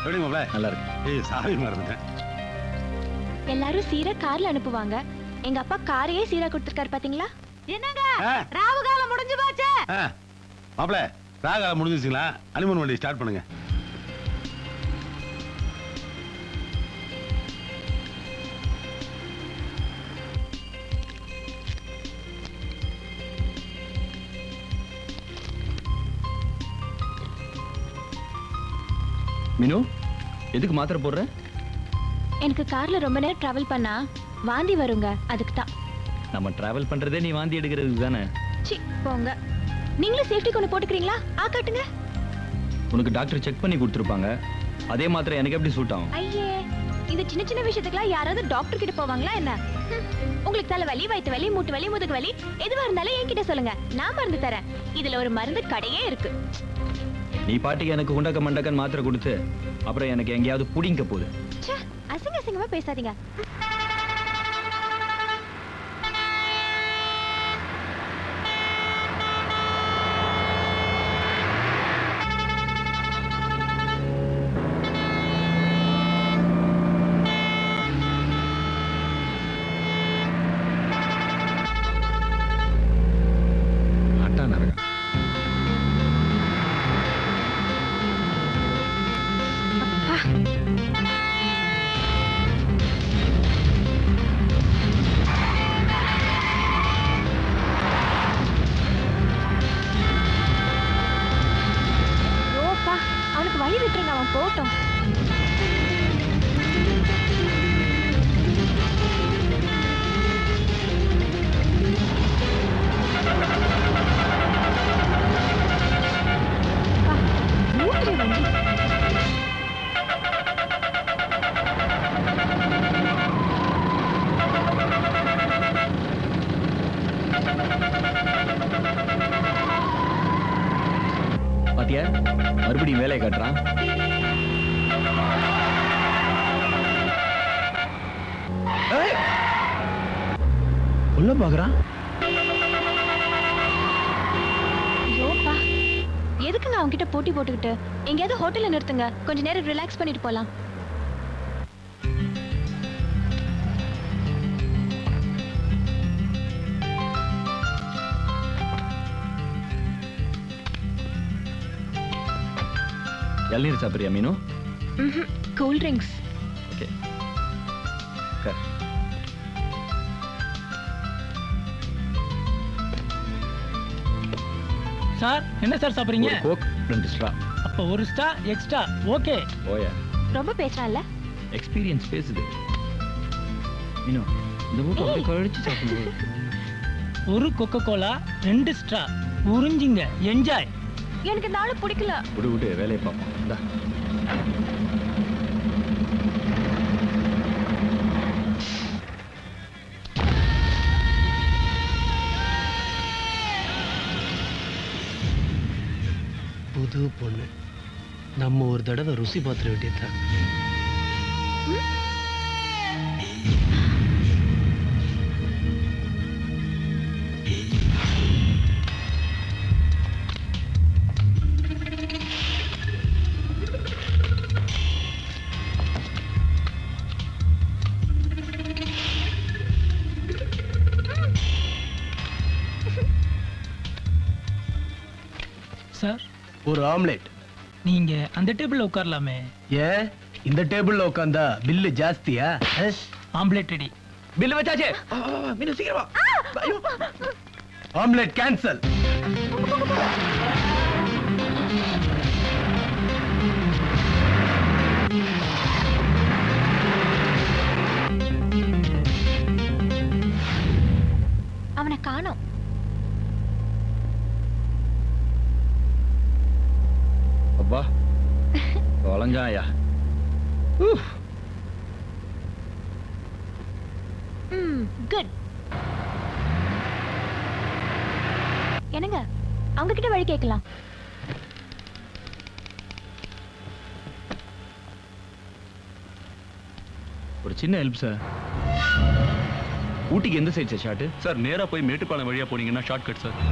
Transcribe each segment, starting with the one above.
எப்படி மாப்ள நல்லா இருக்கு ஏய் சாரி மறந்துட்டேன் எல்லாரும் சீரை கார்ல அனுப்புவாங்க எங்க அப்பா காரையே சீரா கொடுத்துருக்காரு பாத்தீங்களா என்னங்க ஆ. ராவு காலம் முடிஞ்சு போச்சு ஆ மாப்ள ராகா முடிஞ்சிச்சுங்களா அனிமன் வண்டி ஸ்டார்ட் பண்ணுங்க மினு எதுக்கு மாத்திரை போடுற எனக்கு கார்ல ரொம்ப நேரம் டிராவல் பண்ணா வாந்தி வருங்க அதுக்கு தான் நம்ம டிராவல் பண்றதே நீ வாந்தி எடுக்கிறதுக்கு தானே சி போங்க நீங்களும் சேஃப்டி கொண்டு போட்டுக்கிறீங்களா ஆ காட்டுங்க உனக்கு டாக்டர் செக் பண்ணி கொடுத்துருப்பாங்க அதே மாத்திரை எனக்கு எப்படி சூட் ஆகும் ஐயே இந்த சின்ன சின்ன விஷயத்துக்குலாம் யாராவது டாக்டர் கிட்ட போவாங்களா என்ன ஹம், உங்களுக்கு தலை வலி வயிற்று வலி மூட்டு வலி முதுகு வலி எதுவா இருந்தாலும் என்கிட்ட சொல்லுங்க நான் மருந்து தரேன் இதுல ஒரு மருந்து கடையே இருக்கு நீ பாட்டுக்கு எனக்கு குண்டக்க மண்டக்கன் மாத்திரை கொடுத்து அப்புறம் எனக்கு எங்கேயாவது புடிங்க போகுது ச்சே அசிங்க அசிங்கமா பேசாதீங்க அட்டா நரகம் யோப்பா அவனுக்கு வழி விட்டுருங்க அவன் போகட்டும் அப்பா, மூட்டுற வண்டி. பாத்தியா மறுபடியும் வேலையை காட்டுறான் ஏய்! உள்ள பாக்குறான் யோப்பா எதுக்குங்க அவங்க கிட்ட போட்டி போட்டுக்கிட்டு எங்கேயாவது ஹோட்டல்ல நிறுத்துங்க கொஞ்ச நேரம் ரிலாக்ஸ் பண்ணிட்டு போலாம் இளநீர் சாப்பிடுறியா மீனு கூல் ட்ரிங்க்ஸ் ஓகே உட்கார். சார் என்ன சார் சாப்பிடுறீங்க ஒரு கோக் ரெண்டு ஸ்ட்ரா அப்ப ஒரு ஸ்டா எக்ஸ்ட்ரா ஓகே ஓயா ரொம்ப பேசுறான்ல எக்ஸ்பீரியன்ஸ் பேசுது மீனு இந்த மூட்டை அப்படியே கழிச்சு சாப்பிடுவோம் ஒரு கொக்கோ கோலா ரெண்டு ஸ்ட்ரா உறிஞ்சிங்க என்ஜாய் எனக்கு இந்த ஆளு பிடிக்கல விடு விடு வேலையை பார்ப்போம் இந்தா புது பொண்ணு நம்ம ஒரு தடவை ருசி பார்த்துட வேண்டியதுதான் சார் ஒரு ஆம்லெட் நீங்க அந்த டேபிள்ல உட்காரலாமே ஏன் இந்த டேபிள்ல உட்காந்தா பில்லு ஜாஸ்தியா ஆம்லெட் ரெடி பில்லு வச்சாச்சே மீனு சீக்கிரமா ஆம்லெட் கேன்சல் அவனை காணோம் அப்பா தொலைஞ்சாயா ம் குட் என்னங்க அவங்க கிட்ட வழி கேட்கலாம் ஒரு சின்ன ஹெல்ப் சார் ஊட்டிக்கு எந்த சைடு சார் ஷார்ட் சார் நேரா போய் மேட்டுப்பாளையம் வழியா போனீங்கன்னா ஷார்ட் கட் சார்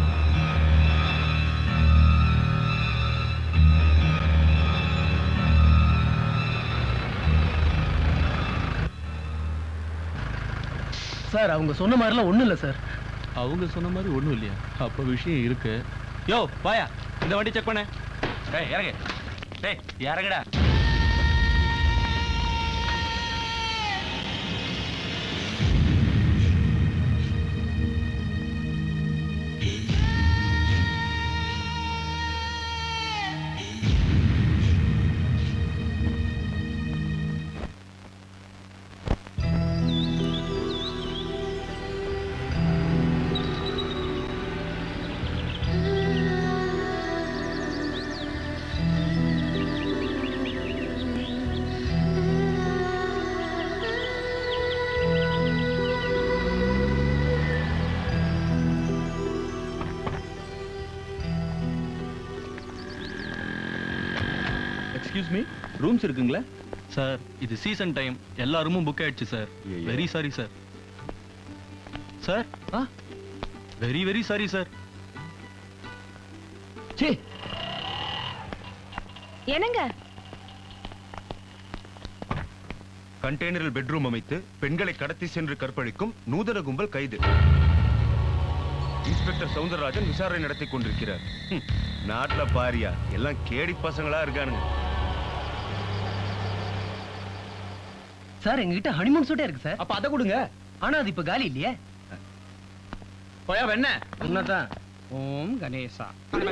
சார் அவங்க சொன்ன மாதிரிலாம் ஒண்ணும் இல்ல சார் அவங்க சொன்ன மாதிரி ஒண்ணும் இல்லையா அப்ப விஷயம் இருக்கு யோ வாயா இந்த வண்டி செக் பண்ணு டேய் இறங்கு டேய் இறங்குடா எக்ஸ்கியூஸ் மீ ரூம்ஸ் இருக்குங்களா சார் இது சீசன் டைம் எல்லா ரூமும் புக் ஆயிடுச்சு சார் ஐயையோ. Very sorry sir sir ah very very sorry sir சே என்னங்க கண்டெய்னரில் பெட்ரூம் அமைத்து பெண்களை கடத்தி சென்று கற்பழிக்கும் நூதன கும்பல் கைது இன்ஸ்பெக்டர் சவுந்தரராஜன் விசாரணை நடத்தி கொண்டிருக்கிறார் ஹம், நாட்டுல பாரியா எல்லாம் கேடி பசங்களா இருக்கானுங்க சார் எங்ககிட்ட ஹனிமூன் சூட்டே இருக்கு சார் அப்ப அதை கொடுங்க ஆனா அது இப்ப காலி இல்லையே போயா வெண்ண உண்மைதான் ஓம் கணேசா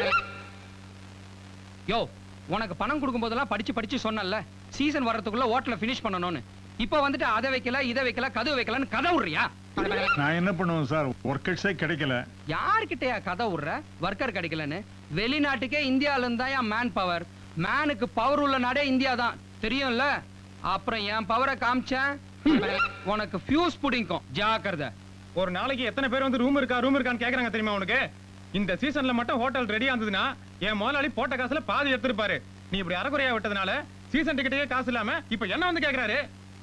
யோ உனக்கு பணம் கொடுக்கும் போதெல்லாம் படிச்சு படிச்சு சொன்னல சீசன் வர்றதுக்குள்ள ஹோட்டல ஃபினிஷ் பண்ணணும்னு இப்போ வந்துட்டு அதை வைக்கல இதை வைக்கல கதவு வைக்கலன்னு கதை விடுறியா நான் என்ன பண்ணுவேன் சார் ஒர்க்கர்ஸே கிடைக்கல யார்கிட்டயா கதை விடுற ஒர்க்கர் கிடைக்கலன்னு வெளிநாட்டுக்கே இந்தியால இருந்தா மேன் பவர் மேனுக்கு பவர் உள்ள நாடே இந்தியா தான் தெரியும்ல அப்புறம் என் பவரை காமிச்சேன் உனக்கு ஃபியூஸ் புடிங்கும் ஜாக்கிரதை ஒரு நாளைக்கு எத்தனை பேர் வந்து ரூம் இருக்கா ரூம் இருக்கான்னு கேக்குறாங்க தெரியுமா உனக்கு இந்த சீசன்ல மட்டும் ஹோட்டல் ரெடியா இருந்ததுன்னா என் முதலாளி போட்ட காசுல பாதி எடுத்திருப்பாரு நீ இப்படி அறகுறையா விட்டதுனால சீசன் டிக்கெட்டே காசு இல்லாம இப்ப என்ன வந்து கேக்குறாரு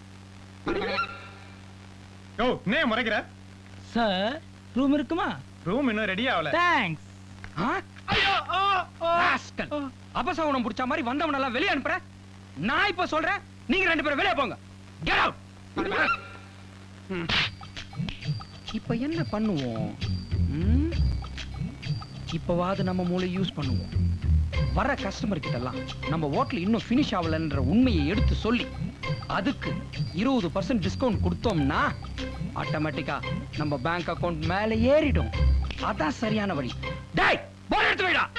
யோ என்ன முறைக்கிற சார் ரூம் இருக்குமா ரூம் இன்னும் ரெடி ஆகல தேங்க்ஸ் ஆ? Rascal. அபசகுணம் புடிச்ச மாதிரி வந்தவன எல்லாம் வெளிய அனுப்புற நான் இப்ப சொல்றேன் நீங்க ரெண்டு பேரும் வெளிய போங்க Get out. ம். இப்ப என்ன பண்ணுவோம் ம்? இப்பவாது நம்ம மூளை யூஸ் பண்ணுவோம் வர கஸ்டமர் கிட்ட எல்லாம் நம்ம ஹோட்டல் இன்னும் ஃபினிஷ் ஆகலன்ற உண்மையை எடுத்து சொல்லி அதுக்கு இருபது பர்சன்ட் டிஸ்கவுண்ட் கொடுத்தோம்னா ஆட்டோமேட்டிக்கா நம்ம பேங்க் அக்கவுண்ட் மேல ஏறிடும் அதான் சரியான வழி டேய் போன் எடுத்து வைடா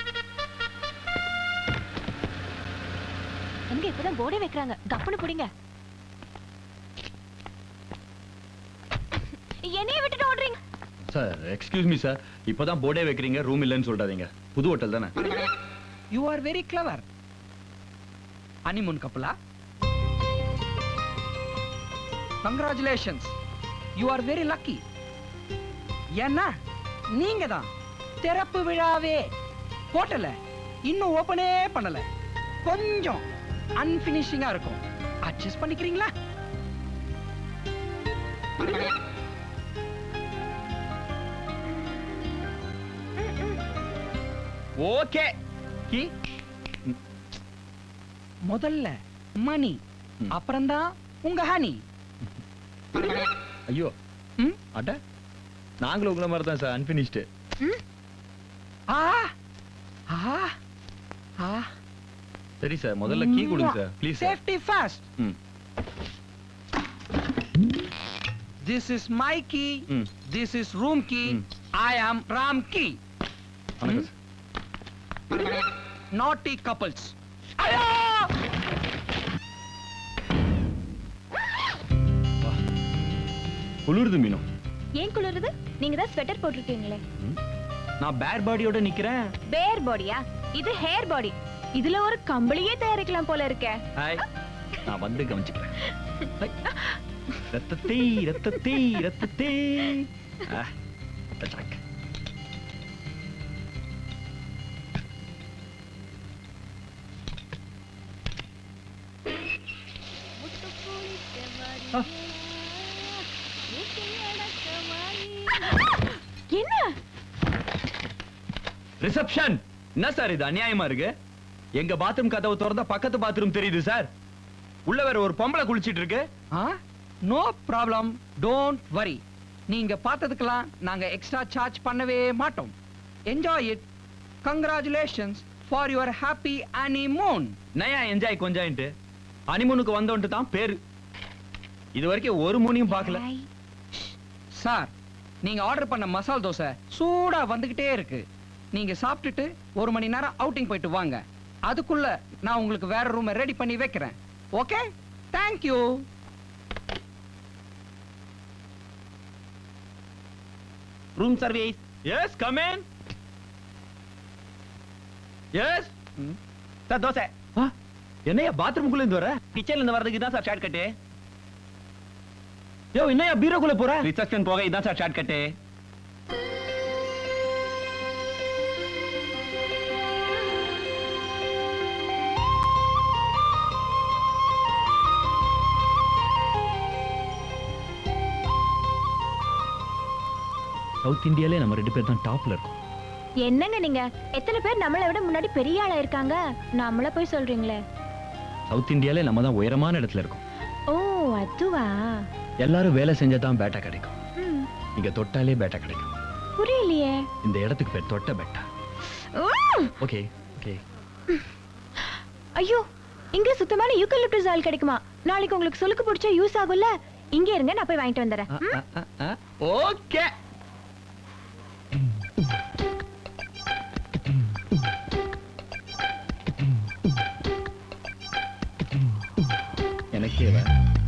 எங்க இப்பதான் போர்டே வைக்கிறாங்க கப்புனு புடிங்க என்னைய விட்டுட்டு ஓடுறீங்க சார் எக்ஸ்கியூஸ் மீ சார் இப்பதான் போர்டே வைக்கிறீங்க ரூம் இல்லைன்னு சொல்றாதீங்க புது ஹோட்டல் தானே you are very clever honeymoon கப்பலா congratulations you are very lucky ஏன்னா நீங்க தான் திறப்பு விழாவே ஹோட்டல இன்னும் ஓபனே பண்ணல கொஞ்சம் அன்பினிஷிங்கா இருக்கும் அட்ஜஸ்ட் பண்ணிக்கிறீங்களா ஓகே கி முதல்ல மணி ம். அப்புறம்தான் உங்க ஹனி ஐயோ ம்? அட நாங்களும் உங்களை மாதிரி தான் சார் அன்பினிஷ்டு ஆ ஆ ஆ சரி சார் முதல்ல கீ கொடுங்க sir please sir safety fast hmm this is my key hmm this is room key hmm. I am Ram key வணக்கம் சார் நாட்டி கப்பல்ஸ் குளிருது மீனும் ஏன் குளிருது நீங்க தான் ஸ்வெட்டர் போட்டிருக்கீங்களே நான் பேர் பாடியோட நிக்கிறேன் பேர் பாடியா இது ஹேர் பாடி இதுல ஒரு கம்பளியே தயாரிக்கலாம் போல இருக்கே ஹாய் நான் வந்து கவனிச்சுக்கிறேன் ஹை. ரத்தத்தை ரத்தத்தை ரத்தத்தை ஆ, அச்சாக். ஆ. என்ன ரிசப்ஷன் என்ன சார் இது அநியாயமா இருக்கு எங்க பாத்ரூம் கதவு திறந்தா பக்கத்து பாத்ரூம் தெரியுது சார் உள்ள வேற ஒரு பொம்பளை குளிச்சிட்டு இருக்கு நோ ப்ராப்ளம் டோன்ட் வரி நீங்க பார்த்ததுக்கெல்லாம் நாங்க எக்ஸ்ட்ரா சார்ஜ் பண்ணவே மாட்டோம் enjoy it congratulations for your happy honeymoon நயா என்ஜாய் கொஞ்சாயின்ட்டு அனிமூனுக்கு வந்தோன்ட்டு தான் பேரு இது வரைக்கும் ஒரு மூணியும் பார்க்கல சார் நீங்க ஆர்டர் பண்ண மசால் தோசை சூடா வந்துகிட்டே இருக்கு நீங்க சாப்பிட்டுட்டு ஒரு மணி நேரம் அவுட்டிங் போயிட்டு வாங்க அதுக்குள்ள நான் உங்களுக்கு வேற ரூமை ரெடி பண்ணி வைக்கிறேன் okay thank you room service yes come in yes sir dosa என்னையா பாத்ரூமுக்குள்ள இருந்து வர கிச்சன்ல இருந்து வரதுக்கு தான் சார் ஷார்ட் கட்டு யோ என்னையா பீரோக்குள்ள போற ரிசப்ஷன் போக இதான் சார் ஷார்ட் கட்டு சவுத் இந்தியாலே நம்ம ரெண்டு பேர் தான் டாப்ல இருக்கோம் என்னங்க நீங்க எத்தனை பேர் நம்மளை விட முன்னாடி பெரிய ஆளா இருக்காங்க நம்மள போய் சொல்றீங்களே சவுத் இந்தியாலே நம்ம தான் உயரமான இடத்துல இருக்கோம் ஓ அதுவா எல்லாரும் வேலை செஞ்சா தான் பேட்டா கிடைக்கும் ம், இங்க தொட்டாலே பேட்டா கிடைக்கும் புரியலையே இந்த இடத்துக்கு பேர் தொட்ட பேட்டா உம், ஓகே ஓகே ஐயோ இங்க சுத்தமான யூக்கலிப்டஸ் ஆயில் கிடைக்குமா நாளைக்கு உங்களுக்கு சுளுக்கு பிடிச்சா யூஸ் ஆகும்ல இங்க இருங்க நான் போய் வாங்கிட்டு வந்துடுறேன் ம்? ஓகே எனக்கே வா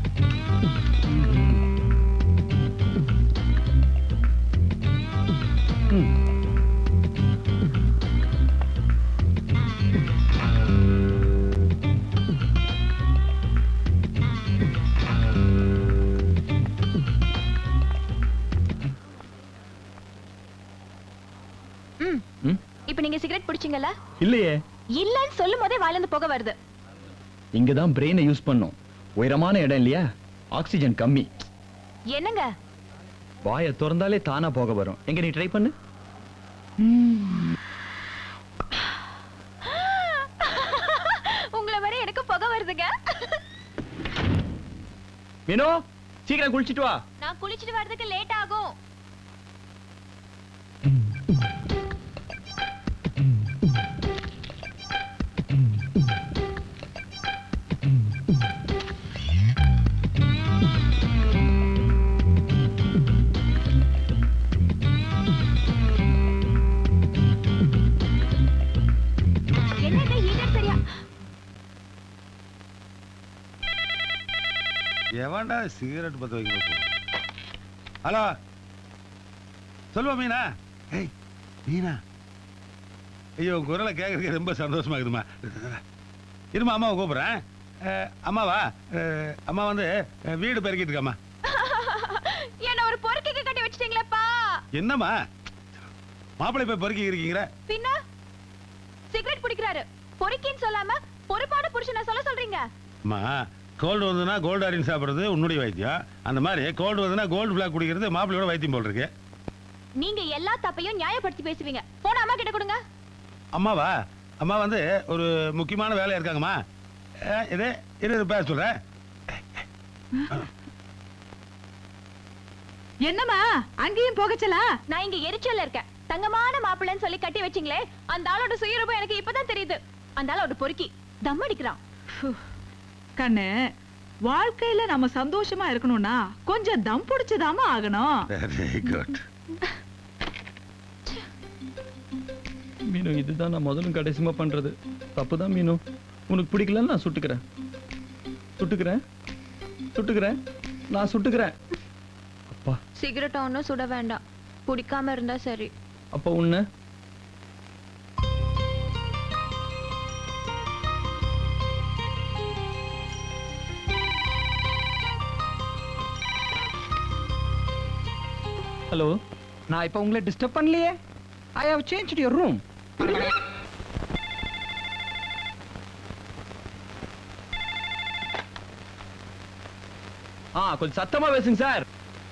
ம். ம்? இப்ப நீங்க சிகரெட் பிடிச்சீங்கல்ல இல்லையே இல்லன்னு சொல்லும் போதே வாயில இருந்து புகை வருது இங்க தான் பிரெயினை யூஸ் பண்ணோம் உயரமான இடம் இல்லையா ஆக்சிஜன் கம்மி என்னங்க வாயை திறந்தாலே தானா போக வரும் எங்க நீ ட்ரை பண்ணு உங்களை வரை எனக்கு புகை வருதுங்க மீனோ சீக்கிரம் குளிச்சிட்டு வா நான் குளிச்சிட்டு வர்றதுக்கு லேட் ஆகும் என்னங்க ஹீட்டர் சரியா எவன்டா சிகரெட் பத்த வைக்க போறோம் ஹலோ சொல்லுவா மீனா ஏய் மீனா ஐயோ உன் குரலை கேட்கறதுக்கு ரொம்ப சந்தோஷமா இருக்குதுமா இருமா அம்மாவை கூப்பிட்றேன் அஹ், அம்மாவா அஹ், அம்மா வந்து அஹ், வீடு பெருக்கிட்டு இருக்காம்மா என்ன ஒரு பொறுக்கைக்கு கட்டி வச்சிட்டீங்களேப்பா என்னம்மா மாப்பிள்ளை போய் பொறுக்கி இருக்கீங்கிற பின்ன சிகரெட் பிடிக்கிறாரு பொறுக்கின்னு சொல்லாம பொறுப்பான புருஷனை சொல்ல சொல்றீங்க அம்மா கோல்டு வந்ததுன்னா கோல்டு அரின் சாப்பிடுறது உன்னுடைய வைத்தியம் அந்த மாதிரி கோல்டு வந்ததுன்னா கோல்டு பிளாக் குடிக்கிறது மாப்பிள்ளையோட வைத்தியம் போல் இருக்கு நீங்க எல்லா தப்பையும் நியாயப்படுத்தி பேசுவீங்க போன அம்மா கிட்ட கொடுங்க அம்மாவா அம்மா வந்து ஒரு முக்கியமான வேலை இருக்காங்கம்மா அஹ், இது இரு இரு, பேச சொல்றேன் என்னம்மா அங்கேயும் போகச்சலா நான் இங்க எரிச்சல்ல இருக்கேன் தங்கமான மாப்பிள்ளைன்னு சொல்லி கட்டி வச்சீங்களே அந்த ஆளோட சுயரூபம் எனக்கு இப்பதான் தெரியுது அந்த ஆளோட பொறுக்கி தம் அடிக்கிறான் கண்ணு வாழ்க்கையில நம்ம சந்தோஷமா இருக்கணும்னா கொஞ்சம் தம் பிடிச்சதாம ஆகணும் வெரி குட் மீனு இதுதான் நான் முதலும் கடைசிமா பண்றது தப்பு தான் மீனு உனக்கு பிடிக்கலன்னு நான் சுட்டுக்கிறேன் சுட்டுக்கிறேன் சுட்டுக்கிறேன் நான் சுட்டுக்கிறேன் அப்பா சிகரெட் ஒன்னும் சுட வேண்டாம் பிடிக்காம இருந்தா சரி அப்பா உன்ன ஹலோ நான் இப்ப உங்களை டிஸ்டர்ப் பண்ணலையே I have change your room ஆ கொஞ்சம் சத்தமா பேசுங்க சார்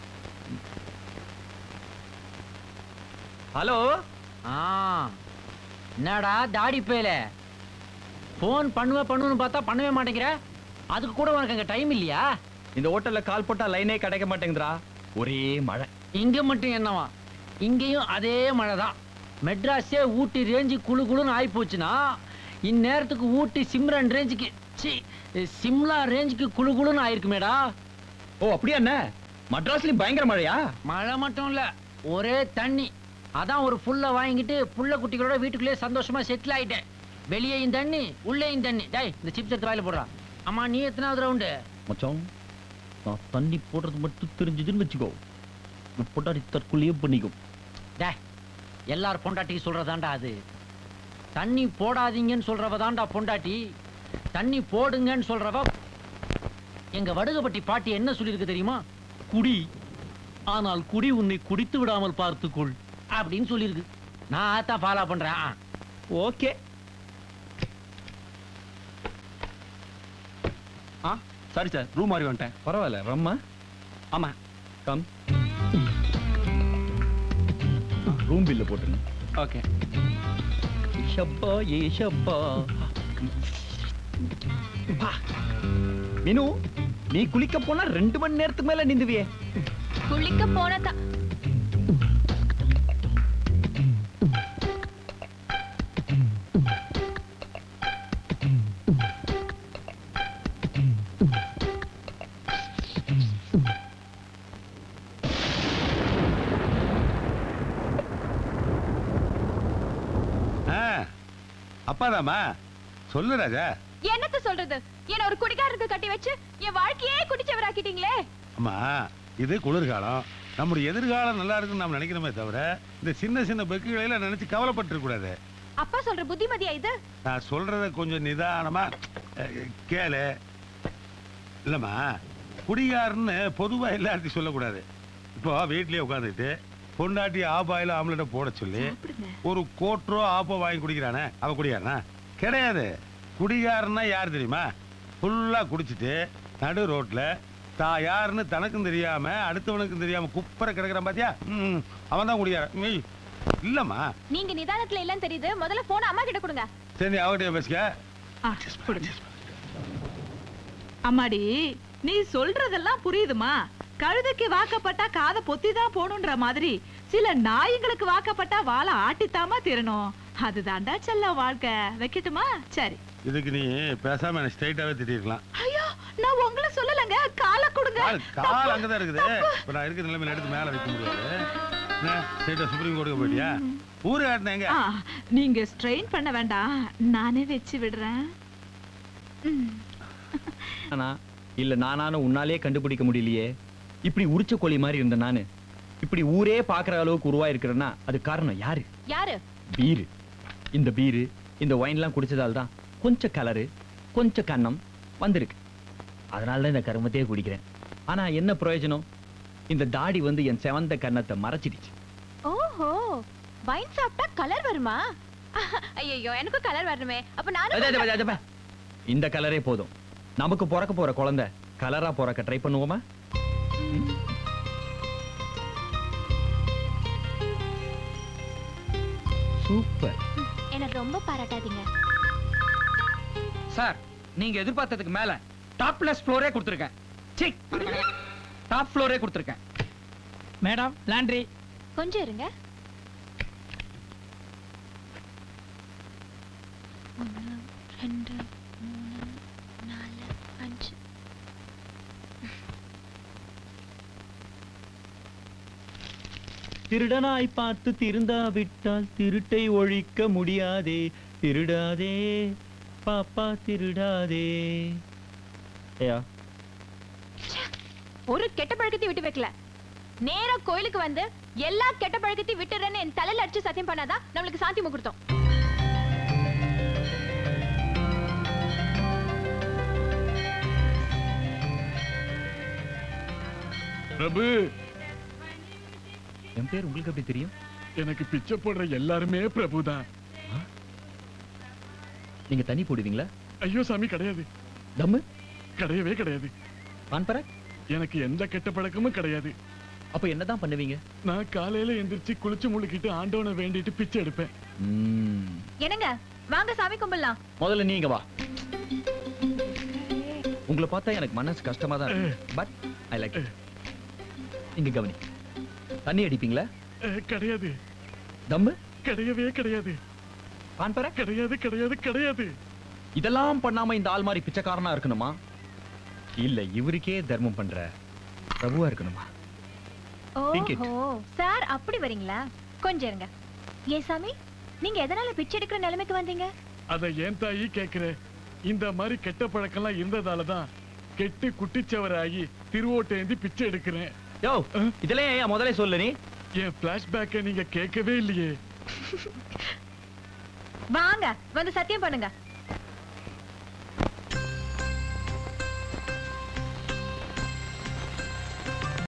ஹலோ ஆ என்னடா தாடி பேல ஃபோன் பண்ணுவ பண்ணுன்னு பார்த்தா பண்ணவே மாட்டேங்கிற அதுக்கு கூட உனக்கு அங்க டைம் இல்லையா இந்த ஹோட்டல்ல கால் போட்டா லைனே கிடைக்க மாட்டேங்குதுடா ஒரே மழை இங்க மட்டும் என்னவா இங்கேயும் அதே மழை தான் மெட்ராஸே ஊட்டி ரேஞ்சு குளு குளுன்னு ஆகி போச்சுன்னா இந்நேரத்துக்கு ஊட்டி சிம்ரன் ரேஞ்சுக்கு சி சிம்லா ரேஞ்சுக்கு குளு குளுன்னு ஆயிருக்குமேடா ஓ அப்படியா என்ன மட்ராஸ்லயும் பயங்கர மழையா மழை மட்டும் இல்ல ஒரே தண்ணி அதான் ஒரு புல்ல வாங்கிட்டு புள்ள குட்டிகளோட வீட்டுக்குள்ளே சந்தோஷமா செட்டில் ஆயிட்டேன் வெளியேயும் தண்ணி உள்ளேயும் தண்ணி டேய் இந்த சிப்ஸ் எடுத்து வாயில போடுறா அம்மா நீ எத்தனாவது ரவுண்டு மச்சான் நான் தண்ணி போடுறது மட்டும் தெரிஞ்சதுன்னு வச்சுக்கோ உன் பொட்டாடி தற்கொலையே பண்ணிக்கும் டே எல்லார் பொண்டாட்டிக்கு சொல்றதாண்டா அது தண்ணி போடாதீங்கன்னு சொல்றவ தான்டா பொண்டாட்டி தண்ணி போடுங்கன்னு சொல்றவ எங்க வடுகப்பட்டி பாட்டி என்ன சொல்லியிருக்கு தெரியுமா குடி ஆனால் குடி உன்னை குடித்து விடாமல் பார்த்துக்கொள் அப்படின்னு சொல்லியிருக்கு நான் அதான் ஃபாலோ பண்றேன் ஆ. ஓகே ஆ சாரி சார் ரூம் மாறி வந்துட்டேன் பரவாயில்ல ரம்மா ஆமா கம் ரூம் பில்ல போட்டுருங்க ஓகே ஷப்பா ஏ ஷப்பா பா. மீனு நீ குளிக்க போனா ரெண்டு மணி நேரத்துக்கு மேல நிந்துவியே குளிக்க போனதா ஆ, அப்பாதாம்மா சொல்லு ராஜா என்னத்த சொல்றது என்ன ஒரு குடிகாரருக்கு கட்டி வச்சு என் வாழ்க்கையே குடிச்சவராக்கிட்டீங்களே அம்மா இது குளிர்காலம் நம்முடைய எதிர்காலம் நல்லா இருக்குன்னு நாம் நினைக்கிறோமே தவிர இந்த சின்ன சின்ன பெக்குகளையெல்லாம் நினைச்சு கவலைப்பட்டு கூடாது அப்பா சொல்ற புத்திமதியா இது நான் சொல்றத கொஞ்சம் நிதானமா அஹ், கேளு இல்லம்மா குடிகாரன்னு பொதுவா எல்லாத்தையும் சொல்லக்கூடாது இப்போ வீட்லயே உட்காந்துட்டு பொண்டாட்டி ஆபாயில ஆம்லெட்டை போட சொல்லி ஒரு கோட்ரோ ஆப்போ வாங்கி குடிக்கிறானே அவ குடியாரனா கிடையாது குடிகாரன்னா யார் தெரியுமா ஃபுல்லா குடிச்சிட்டு நடு ரோட்ல தான் யாருன்னு தனக்கும் தெரியாம அடுத்தவனுக்கும் தெரியாம குப்பரை கிடக்குறான் பாத்தியா ம், அவன் தான் குடிகாரன் மெய். இல்லம்மா நீங்க நிதானத்துல இல்லன்னு தெரியுது முதல்ல போன அம்மா கிட்ட கொடுங்க சரி நீ அவகிட்ட பேசிக்க ஆ, கொடுங்க. அம்மாடி நீ சொல்றதெல்லாம் புரியுதுமா கழுதைக்கு வாக்கப்பட்டா காதை பொத்தி தான் போகணுன்ற மாதிரி சில நாய்களுக்கு வாக்கப்பட்டா வாழை ஆட்டித்தாமா திரணும் அதுதான்டா செல்ல வாழ்க்கை வைக்கட்டுமா சரி இதுக்கு நீ பேசாம என்ன ஸ்ட்ரைட்டாவே திட்டிருக்கலாம் ஐயோ நான் உங்களை சொல்லலங்க காலை கொடுங்க கால் கால் அங்கதான் இருக்குது இப்ப நான் இருக்கிற நிலைமையில எடுத்து மேல வைக்க முடியாது என்ன ஸ்ட்ரைட்டா சுப்ரீம் கோர்ட்டுக்கு போயிட்டியா ஊரு காட்டின எங்க ஆ, நீங்க ஸ்ட்ரெயின் பண்ண வேண்டாம் நானே வச்சு விடுறேன் ம். ஆனா இல்ல நானான உன்னாலே கண்டுபிடிக்க முடியலையே இப்படி உரிச்ச கோழி மாதிரி இருந்த நானு இப்படி ஊரே பாக்குற அளவுக்கு உருவாயிருக்கிறேன்னா அது காரணம் யாரு யாரு பீரு இந்த பீரு இந்த ஒயின்லாம் குடிச்சதால தான் கொஞ்சம் கலரு கொஞ்சம் கன்னம் வந்திருக்கு அதனால தான் இந்த கருமத்தையே குடிக்கிறேன் ஆனா என்ன பிரயோஜனம் இந்த தாடி வந்து என் செவந்த கன்னத்தை மறைச்சிடுச்சு ஓஹோ வைன் சாப்பிட்டா கலர் வருமா ஐயோ எனக்கும் கலர் வரணுமே அப்ப அதே, நானும் அதே, அதே, அதே. இந்த கலரே போதும் நமக்கு பிறக்க போற குழந்தை கலரா பிறக்க ட்ரை பண்ணுவோமா சூப்பர் என்ன ரொம்ப பாராட்டாதீங்க சார் நீங்க எதிர்பார்த்ததுக்கு மேல டாப் பிளஸ் ஃப்ளோரே கொடுத்துருக்கேன் சி டாப் ஃப்ளோரே கொடுத்துருக்கேன் மேடம் லாண்ட்ரி கொஞ்சம் இருங்க ஒண்ணு ரெண்டு மூணு நாலு அஞ்சு திருடனாய் பார்த்து திருந்தா விட்டால் திருட்டை ஒழிக்க முடியாதே திருடாதே பாப்பா திருடாதே ஏயா ஒரு கெட்ட பழக்கத்தையும் விட்டு வைக்கல நேரா கோயிலுக்கு வந்து எல்லா கெட்ட பழக்கத்தையும் விட்டுறேன்னு என் தலையில அடிச்சு சத்தியம் பண்ணாதான் நம்மளுக்கு சாந்தி முகூர்த்தம் பிரபு என் பேர் உங்களுக்கு எப்படி தெரியும் எனக்கு பிச்சை போடுற எல்லாருமே பிரபுதான் நீங்க தண்ணி போடுவீங்களா ஐயோ சாமி கிடையாது தம்மு கிடையவே கிடையாது பான்பர எனக்கு எந்த கெட்ட பழக்கமும் கிடையாது அப்ப என்னதான் பண்ணுவீங்க நான் காலையில எந்திரிச்சு குளிச்சு முழுக்கிட்டு ஆண்டவனை வேண்டிட்டு பிச்சை எடுப்பேன் ம், என்னங்க வாங்க சாமி கும்பிடலாம் முதல்ல நீங்க வா உங்களை பார்த்தா எனக்கு மனசு கஷ்டமா தான் பட் ஐ லைக் இங்க கவனி தண்ணி அடிப்பீங்களா அஹ், கிடையாது தம்மு கிடையவே கிடையாது பான்பர கிடையாது கிடையாது கிடையாது இதெல்லாம் பண்ணாம இந்த ஆள் மாதிரி பிச்சைக்காரனா இருக்கணுமா இல்ல இவருக்கே தர்மம் பண்ற பிரபுவா இருக்கணுமா Think it. ஓஹோ சார் அப்படி வரீங்களா கொஞ்சம் இருங்க ஏன் சாமி நீங்க எதனால பிச்சை எடுக்கிற நிலைமைக்கு வந்தீங்க அத ஏன் தாயி கேக்குற இந்த மாதிரி கெட்ட பழக்கம்லாம் இருந்ததால தான் கெட்டு குட்டிச்சவராகி திருவோட்டேந்தி பிச்சை எடுக்கிறேன் யோ இதெல்லாம் ஏன் முதல்ல சொல்லு நீ என் பிளாஷ்பேக்கை நீங்க கேட்கவே இல்லையே வாங்க வந்து சத்தியம் பண்ணுங்க